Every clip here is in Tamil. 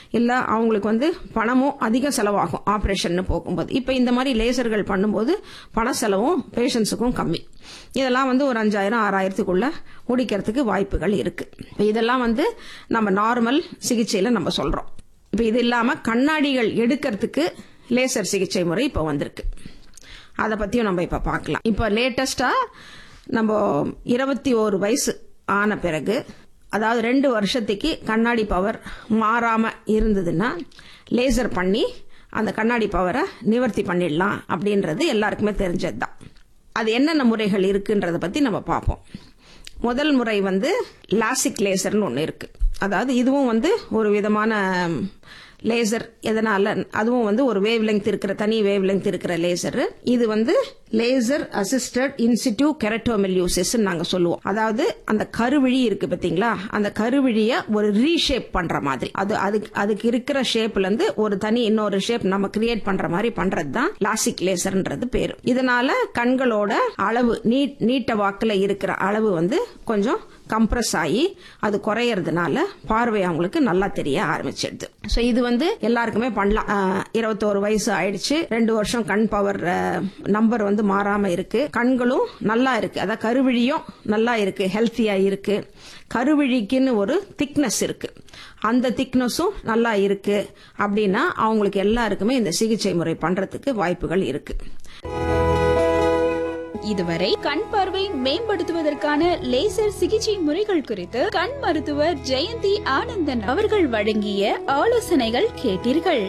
இல்லை அவங்களுக்கு வந்து பணமும் அதிக செலவாகும் ஆப்ரேஷன் போகும்போது இப்போ இந்த மாதிரி லேசர்கள் பண்ணும்போது பண செலவும் பேஷண்ட்ஸுக்கும் கம்மி இதெல்லாம் வந்து ஒரு அஞ்சாயிரம் ஆறாயிரத்துக்குள்ள முடிக்கிறதுக்கு வாய்ப்புகள் இருக்கு இப்ப இதெல்லாம் வந்து நம்ம நார்மல் சிகிச்சையில நம்ம சொல்றோம் இப்போ இது இல்லாம கண்ணாடிகள் எடுக்கிறதுக்கு லேசர் சிகிச்சை முறை இப்போ வந்திருக்கு அதை பத்தியும் நம்ம இப்ப பார்க்கலாம் இப்போ லேட்டஸ்டா நம்ம இருபத்தி ஓரு வயசு ஆன பிறகு அதாவது ரெண்டு வருஷத்துக்கு கண்ணாடி பவர் மாறாம இருந்ததுன்னா லேசர் பண்ணி அந்த கண்ணாடி பவரை நிவர்த்தி பண்ணிடலாம் அப்படின்றது எல்லாருக்குமே தெரிஞ்சது தான் அது என்னென்ன முறைகள் இருக்குன்றத பத்தி நம்ம பார்ப்போம் முதல் முறை வந்து லாசிக் லேசர்னு ஒன்று இருக்கு அதாவது இதுவும் வந்து ஒரு விதமான லேசர் எதனால அதுவும் வந்து ஒரு வேவ் லெங்த் இருக்கிற தனி வேவ் லெங்த் இருக்கிற லேசர் இது வந்து லேசர் அசிஸ்டட் இன்சிடியூ கெரட்டோமெல்யூசிஸ் நாங்க சொல்லுவோம் அதாவது அந்த கருவிழி இருக்கு பாத்தீங்களா அந்த கருவிழிய ஒரு ரீஷேப் பண்ற மாதிரி அது அதுக்கு அதுக்கு இருக்கிற ஷேப்ல இருந்து ஒரு தனி இன்னொரு ஷேப் நம்ம கிரியேட் பண்ற மாதிரி பண்றது தான் லாசிக் லேசர்ன்றது பேரு இதனால கண்களோட அளவு நீட் நீட்ட வாக்குல இருக்கிற அளவு வந்து கொஞ்சம் கம்ப்ரஸ் ஆகி அது குறையறதுனால பார்வை அவங்களுக்கு நல்லா தெரிய ஆரம்பிச்சிடுது ஸோ இது வந்து எல்லாருக்குமே பண்ணலாம் ஆஹ், இருபத்தோரு வயசு ஆயிடுச்சு ரெண்டு வருஷம் கண் பவர் நம்பர் வந்து மாறாம இருக்கு கண்களும் நல்லா இருக்கு அதாவது கருவிழியும் நல்லா இருக்கு ஹெல்த்தியா இருக்கு கருவிழிக்குன்னு ஒரு திக்னஸ் இருக்கு அந்த திக்னஸும் நல்லா இருக்கு அப்படின்னா அவங்களுக்கு எல்லாருக்குமே இந்த சிகிச்சை முறை பண்றதுக்கு வாய்ப்புகள் இருக்கு இதுவரை கண் பார்வை மேம்படுத்துவதற்கான லேசர் சிகிச்சை முறைகள் குறித்து கண் மருத்துவர் ஜெயந்தி ஆனந்தன் அவர்கள் வழங்கிய ஆலோசனைகள் கேட்டீர்கள்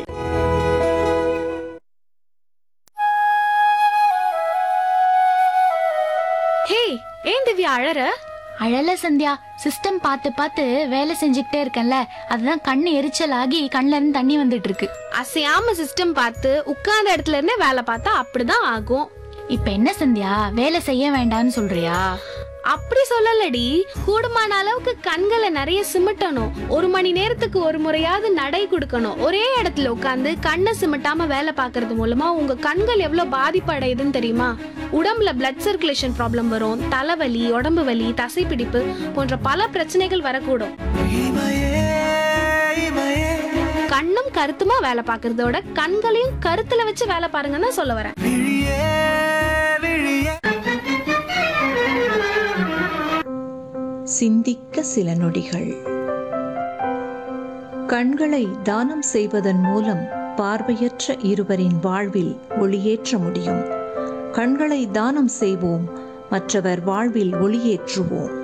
ஹே ஏன் திவ்யா அழற அழல சந்தியா சிஸ்டம் பார்த்து பார்த்து வேலை செஞ்சுக்கிட்டே இருக்கேன்ல அதுதான் கண்ணு எரிச்சல் ஆகி கண்ணுல இருந்து தண்ணி வந்துட்டு இருக்கு அசையாம சிஸ்டம் பார்த்து உட்கார்ந்த இடத்துல இருந்தே வேலை பார்த்தா அப்படிதான் ஆகும் இப்ப என்ன சந்தியா வேலை செய்ய வேண்டாம்னு சொல்றியா அப்படி சொல்லலடி கூடுமான அளவுக்கு கண்களை நிறைய சிமிட்டணும் ஒரு மணி நேரத்துக்கு ஒரு முறையாவது நடை கொடுக்கணும் ஒரே இடத்துல உட்கார்ந்து கண்ணை சிமிட்டாம வேலை பார்க்கறது மூலமா உங்க கண்கள் எவ்வளவு பாதிப்பு அடையுதுன்னு தெரியுமா உடம்புல பிளட் சர்க்குலேஷன் ப்ராப்ளம் வரும் தலைவலி உடம்பு வலி தசைப்பிடிப்பு போன்ற பல பிரச்சனைகள் வரக்கூடும் கண்ணும் கருத்துமா வேலை பார்க்கறதோட கண்களையும் கருத்துல வச்சு வேலை பாருங்கன்னு தான் சொல்ல வரேன் சிந்திக்க சில நொடிகள் கண்களை தானம் செய்வதன் மூலம் பார்வையற்ற இருவரின் வாழ்வில் ஒளியேற்ற முடியும் கண்களை தானம் செய்வோம் மற்றவர் வாழ்வில் ஒளியேற்றுவோம்